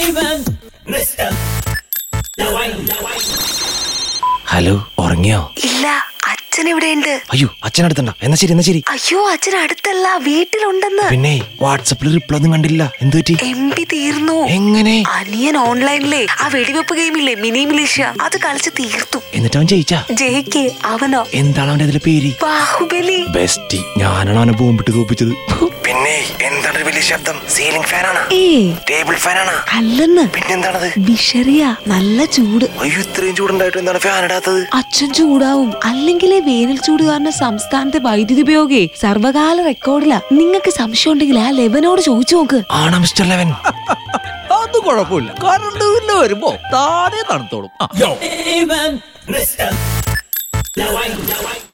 Hello ഉറങ്ങിയോ ഇല്ല അച്ഛൻ ഇവിടെയുണ്ട് അയ്യോ അച്ഛനടുത്തണ്ട എന്നാ ശരി എന്നാ ശരി അയ്യോ അച്ഛൻ അടുത്തല്ല വീട്ടിലുണ്ടെന്ന് പിന്നെ വാട്സപ്പിൽ റിപ്ലൈ ഒന്നും കണ്ടില്ല എന്തു പറ്റി എം പി തീർന്നു എങ്ങനെ അനിയൻ ഓൺലൈനിലെ ആ വെടിവെപ്പ് ഗെയിമില്ലേ മിനി മിലിഷ്യ അത് കളിച്ച് തീർത്തു എന്നിട്ട് അവൻ ജയിച്ചാ ജയിക്ക് അവനോ എന്താണ് അവന്റെ അതിലെ പേര് ബാഹുബലി ബെസ്റ്റ് ഞാനാണ് അവനെ ബോംബിട്ട് തോപ്പിച്ചത് പിന്നെ എന്താണ് ഒരു വലിയ ശബ്ദം സീലിംഗ് ഫാനാണ് ഏ ടേബിൾ ഫാനാണ് അല്ലെന്ന് പിന്നെന്താണത് ബിഷറിയ നല്ല ചൂട് അയ്യോ ഇത്രയും ചൂടുണ്ടായിട്ട് എന്താണ് ഫാൻ ഇടാത്തത് അച്ഛൻ ചൂടാവും അല്ലെങ്കിലേ വേനൽ ചൂട് കാരണം സംസ്ഥാനത്തെ വൈദ്യുതി ഉപയോഗേ സർവകാല റെക്കോർഡിലാ നിങ്ങൾക്ക് സംശയം ഉണ്ടെങ്കിൽ ആ ലെവനോട് ചോദിച്ചു നോക്ക് ആണോ മിസ്റ്റർ ലെവൻ അത് കുഴപ്പമില്ല കറണ്ട് ബില്ല് വരുമ്പോ താനേ തണുത്തോളും ആ.